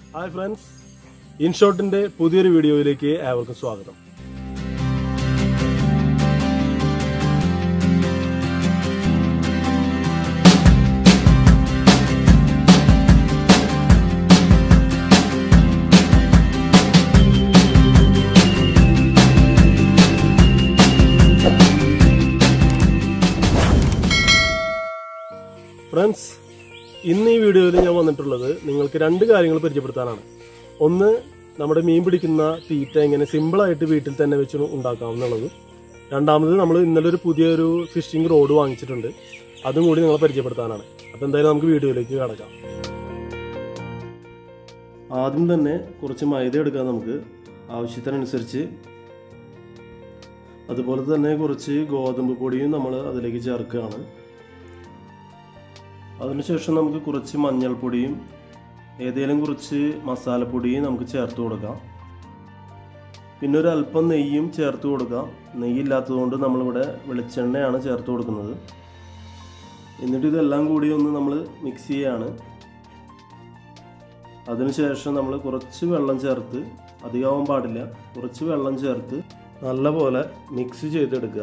hi friends ഇൻഷോട്ടിന്റെ പുതിയൊരു വീഡിയോയിലേക്ക് ഏവർക്കും സ്വാഗതം ഫ്രണ്ട്സ് ഇന്ന് ഈ വീഡിയോയിൽ ഞാൻ വന്നിട്ടുള്ളത് നിങ്ങൾക്ക് രണ്ട് കാര്യങ്ങൾ പരിചയപ്പെടുത്താനാണ് ഒന്ന് നമ്മുടെ മീൻ പിടിക്കുന്ന തീറ്റ എങ്ങനെ സിമ്പിളായിട്ട് വീട്ടിൽ തന്നെ വെച്ച് ഉണ്ടാക്കാം എന്നുള്ളത് രണ്ടാമത് നമ്മൾ ഇന്നലെ ഒരു പുതിയൊരു ഫിഷിംഗ് റോഡ് വാങ്ങിച്ചിട്ടുണ്ട് അതും കൂടി നിങ്ങളെ പരിചയപ്പെടുത്താനാണ് അപ്പോൾ എന്തായാലും നമുക്ക് വീഡിയോയിലേക്ക് കടക്കാം ആദ്യം തന്നെ കുറച്ച് മൈദ എടുക്കാം നമുക്ക് ആവശ്യത്തിനനുസരിച്ച് അതുപോലെ തന്നെ കുറച്ച് ഗോതമ്പ് പൊടിയും നമ്മൾ അതിലേക്ക് ചേർക്കുകയാണ് അതിനുശേഷം നമുക്ക് കുറച്ച് മഞ്ഞൾപ്പൊടിയും ഏതെങ്കിലും കുറച്ച് മസാലപ്പൊടിയും നമുക്ക് ചേർത്ത് കൊടുക്കാം പിന്നെ ഒരു അല്പം നെയ്യും ചേർത്ത് കൊടുക്കാം നെയ്യില്ലാത്തതുകൊണ്ട് നമ്മളിവിടെ വെളിച്ചെണ്ണയാണ് ചേർത്ത് കൊടുക്കുന്നത് എന്നിട്ട് ഇതെല്ലാം കൂടി ഒന്ന് നമ്മൾ മിക്സ് ചെയ്യുകയാണ് അതിനുശേഷം നമ്മൾ കുറച്ച് വെള്ളം ചേർത്ത് അധികമാവാൻ പാടില്ല കുറച്ച് വെള്ളം ചേർത്ത് നല്ലപോലെ മിക്സ് ചെയ്തെടുക്കുക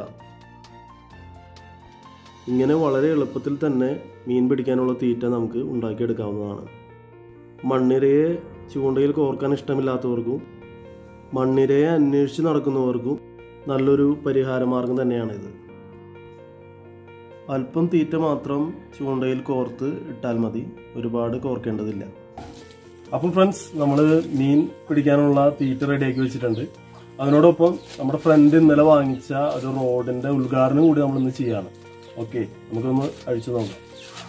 ഇങ്ങനെ വളരെ എളുപ്പത്തിൽ തന്നെ മീൻ പിടിക്കാനുള്ള തീറ്റ നമുക്ക് ഉണ്ടാക്കിയെടുക്കാവുന്നതാണ് മണ്ണിരയെ ചൂണ്ടയിൽ കോർക്കാൻ ഇഷ്ടമില്ലാത്തവർക്കും മണ്ണിരയെ അന്വേഷിച്ച് നടക്കുന്നവർക്കും നല്ലൊരു പരിഹാര മാർഗം തന്നെയാണിത് അല്പം തീറ്റ മാത്രം ചൂണ്ടയിൽ കോർത്ത് ഇട്ടാൽ മതി ഒരുപാട് കോർക്കേണ്ടതില്ല അപ്പം ഫ്രണ്ട്സ് നമ്മൾ മീൻ പിടിക്കാനുള്ള തീറ്റ റെഡിയാക്കി വെച്ചിട്ടുണ്ട് അതിനോടൊപ്പം നമ്മുടെ ഫ്രണ്ട് ഇന്നലെ വാങ്ങിച്ച ഒരു റോഡിന്റെ ഉദ്ഘാടനം കൂടി നമ്മൾ ഇന്ന് ചെയ്യാണ് ഓക്കെ നമുക്കൊന്ന് അഴിച്ചു നോക്കാം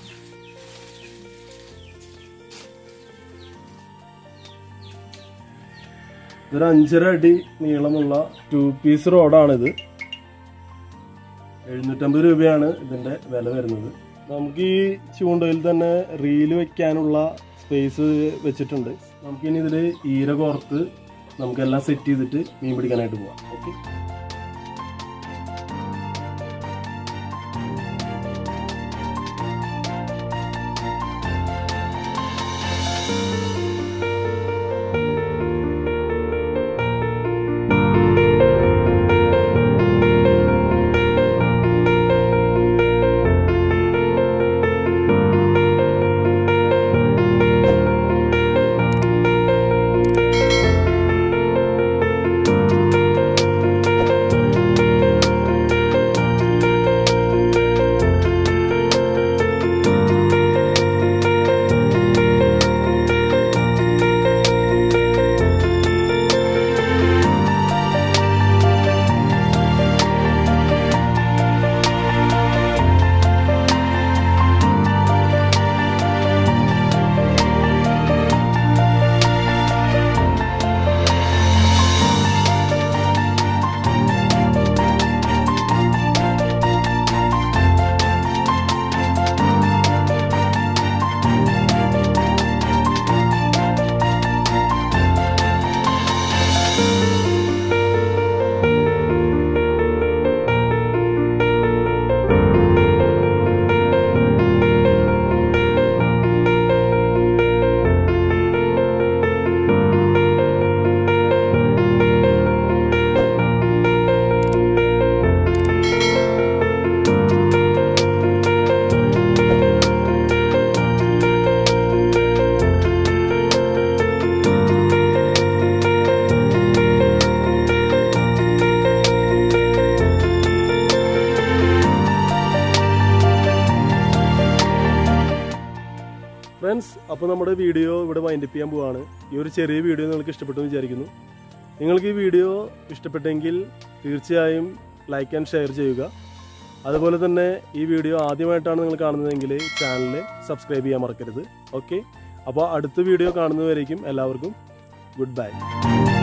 ഇതൊരു അഞ്ചര അടി നീളമുള്ള ടു പീസ് റോഡാണിത് എഴുന്നൂറ്റമ്പത് രൂപയാണ് ഇതിന്റെ വില വരുന്നത് നമുക്ക് ഈ ചൂണ്ടയിൽ തന്നെ റീല് വെക്കാനുള്ള സ്പേസ് വെച്ചിട്ടുണ്ട് നമുക്കിനി ഇതിൽ ഈര കോർത്ത് നമുക്കെല്ലാം സെറ്റ് ചെയ്തിട്ട് മീൻ പിടിക്കാനായിട്ട് പോവാം ഓക്കെ ഫ്രണ്ട്സ് അപ്പോൾ നമ്മുടെ വീഡിയോ ഇവിടെ വൈൻഡപ്പ് ചെയ്യാൻ പോവാണ് ഈ ഒരു ചെറിയ വീഡിയോ നിങ്ങൾക്ക് ഇഷ്ടപ്പെട്ടു എന്ന് വിചാരിക്കുന്നു നിങ്ങൾക്ക് ഈ വീഡിയോ ഇഷ്ടപ്പെട്ടെങ്കിൽ തീർച്ചയായും ലൈക്ക് ആൻഡ് ഷെയർ ചെയ്യുക അതുപോലെ തന്നെ ഈ വീഡിയോ ആദ്യമായിട്ടാണ് നിങ്ങൾ കാണുന്നതെങ്കിൽ ചാനൽ സബ്സ്ക്രൈബ് ചെയ്യാൻ മറക്കരുത് ഓക്കെ അപ്പോൾ അടുത്ത വീഡിയോ കാണുന്നതുവരേക്കും എല്ലാവർക്കും ഗുഡ് ബൈ